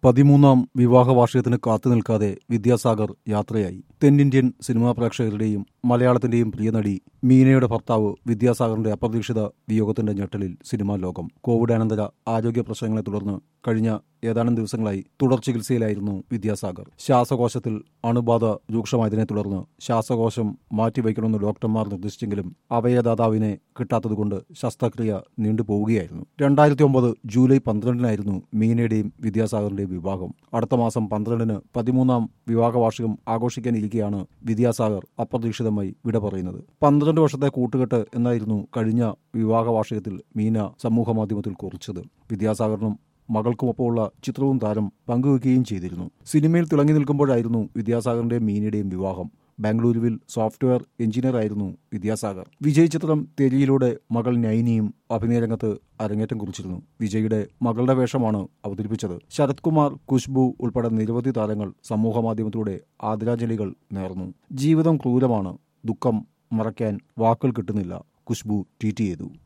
പതിമൂന്നാം വിവാഹ വാർഷികത്തിന് കാത്തു നിൽക്കാതെ വിദ്യാസാഗർ യാത്രയായി തെന്നിന്ത്യൻ സിനിമാ പ്രേക്ഷകരുടെയും മലയാളത്തിന്റെയും പ്രിയനടി മീനയുടെ ഭർത്താവ് വിദ്യാസാഗറിന്റെ അപ്രതീക്ഷിത വിയോഗത്തിന്റെ ഞെട്ടലിൽ സിനിമാ ലോകം കോവിഡാനന്തര ആരോഗ്യ പ്രശ്നങ്ങളെ തുടർന്ന് കഴിഞ്ഞ ഏതാനും ദിവസങ്ങളായി തുടർ ചികിത്സയിലായിരുന്നു വിദ്യാസാഗർ ശ്വാസകോശത്തിൽ അണുബാധ രൂക്ഷമായതിനെ തുടർന്ന് ശ്വാസകോശം മാറ്റിവയ്ക്കണമെന്ന് ഡോക്ടർമാർ നിർദ്ദേശിച്ചെങ്കിലും അവയദാതാവിനെ കിട്ടാത്തതുകൊണ്ട് ശസ്ത്രക്രിയ നീണ്ടുപോവുകയായിരുന്നു രണ്ടായിരത്തി ഒമ്പത് ജൂലൈ പന്ത്രണ്ടിനായിരുന്നു മീനയുടെയും വിദ്യാസാഗറിന്റെയും വിവാഹം അടുത്ത മാസം പന്ത്രണ്ടിന് പതിമൂന്നാം വിവാഹ വാർഷികം ആഘോഷിക്കാനിരിക്കെയാണ് വിദ്യാസാഗർ അപ്രതീക്ഷിതമായി വിട പറയുന്നത് പന്ത്രണ്ട് വർഷത്തെ കൂട്ടുകെട്ട് എന്നായിരുന്നു കഴിഞ്ഞ വിവാഹ വാർഷികത്തിൽ മീന സമൂഹമാധ്യമത്തിൽ കുറിച്ചത് വിദ്യാസാഗറിനും മകൾക്കുമൊപ്പമുള്ള ചിത്രവും താരം പങ്കുവയ്ക്കുകയും ചെയ്തിരുന്നു സിനിമയിൽ തിളങ്ങി നിൽക്കുമ്പോഴായിരുന്നു വിദ്യാസാഗറിന്റെയും മീനയുടെയും വിവാഹം ബാംഗ്ലൂരുവിൽ സോഫ്റ്റ്വെയർ എഞ്ചിനീയർ ആയിരുന്നു വിദ്യാസാഗർ വിജയ് ചിത്രം തെരിയിലൂടെ മകൾ നൈനിയും അഭിനയരംഗത്ത് അരങ്ങേറ്റം കുറിച്ചിരുന്നു വിജയുടെ മകളുടെ വേഷമാണ് അവതരിപ്പിച്ചത് ശരത് കുമാർ കുഷ്ബു ഉൾപ്പെടെ നിരവധി താരങ്ങൾ സമൂഹമാധ്യമത്തിലൂടെ ആദരാഞ്ജലികൾ നേർന്നു ജീവിതം ക്രൂരമാണ് ദുഃഖം മറയ്ക്കാൻ വാക്കുകൾ കിട്ടുന്നില്ല കുഷ്ബു ട്വീറ്റ് ചെയ്തു